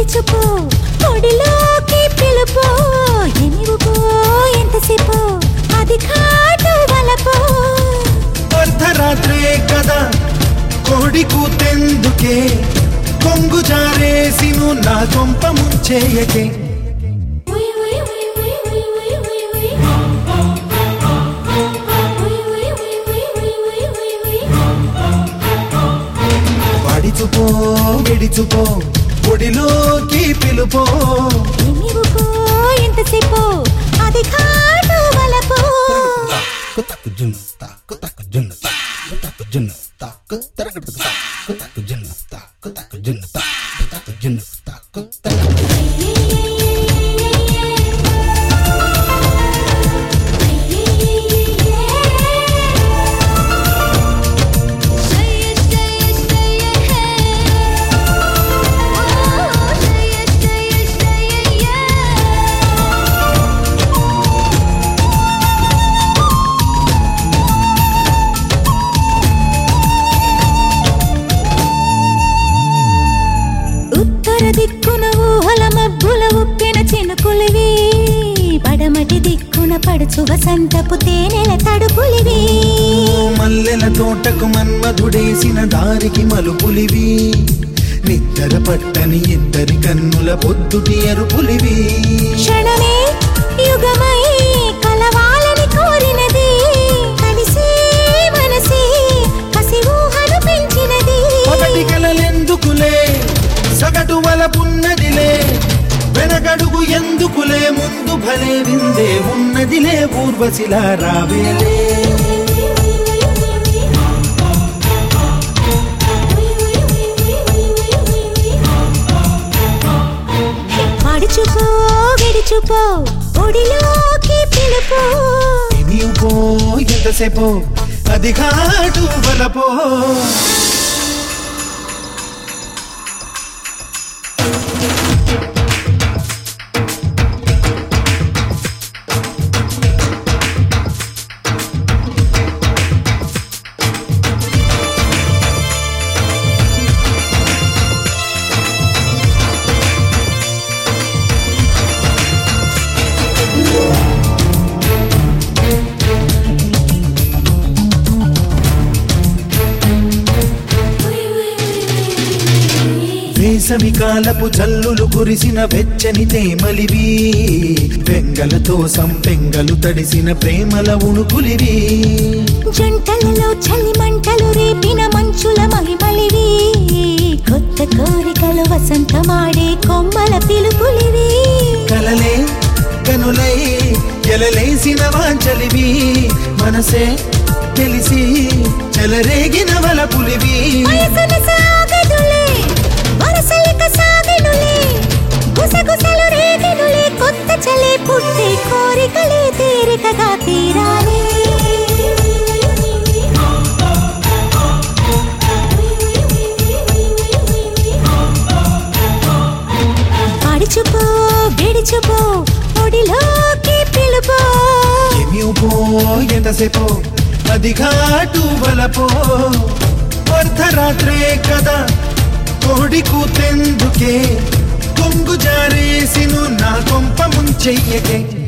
విడిచిపో పొడిలోకి పిలుపో ఎనివుపో ఎంతసేపు అది కాటు వలపో అర్ధరాత్రే కదా కోడి కూతెందుకే కొంగు జారేసిను నా కొంప ముంచేయకే పడిచుపో విడిచుపో పొడిలోకి పిలుపో ఎనివుపో ఎంతసేపు అది కాటు వలపో కుతకు జున్ను తాకు తకు జున్ను తాకు తకు జున్ను తాకు తరగడు తాకు తకు జున్ను తాకు తకు జున్ను తాకు తకు జున్ను తాకు తరగడు ఉత్తర దిక్కున ఊహల మబ్బుల ఉప్పిన చినుకులివి పడమటి దిక్కున పడుచు వసంతపు తేనెల తడుపులివి మల్లెల తోటకు మన్మధుడేసిన దారికి మలుపులివి నిద్ర పట్టని ఇద్దరి కన్నుల పొద్దుటి ఎరుపులివి క్షణమే యుగమై కలవాలని కోరినది కలిసే మనసే కసి ఊహను పెంచినది ఒకటి కలలెందుకులే సగటు వలపున్నదిలే వెనకడుగు ఎందుకులే ముందు భలే విందే ఉన్నదిలే ఊర్వశిలా రావేలే పడుచుకో విడుచుకో ఒడిలోకి పిలుపు నీవు ఎంతసేపో అది ఘాటు బలపో వేసవి కాలపు జల్లులు కురిసిన వెచ్చని తేమలివి వెంగలతో సంపెంగలు తడిసిన ప్రేమల ఉణుకులివి జంటలలో చలి మంటలు రేపిన మంచుల మహిమలివి కొత్త కోరికలు వసంతమాడే కొమ్మల పిలుపులివి కలలే కనులై ఎలలేసిన వాంచలివి మనసే తెలిసి చెలరేగిన వలపులివి వయసున సాగదులే వరసలిక సాగెనులే గుసగుసలు రేగెనులే కొత్త చలే పుట్టే కోరికలే తీరికగా తీరాలి పడుచుపో విడిచుపో ఒడిలోకి పిలుపో ఎమిపో ఎంతసేపో అది ఘాటు బలపో అర్ధరాత్రే కదా కోడి కూతెందుకే కొంగు జారేసిను నా కొంప ముంచెయ్యకే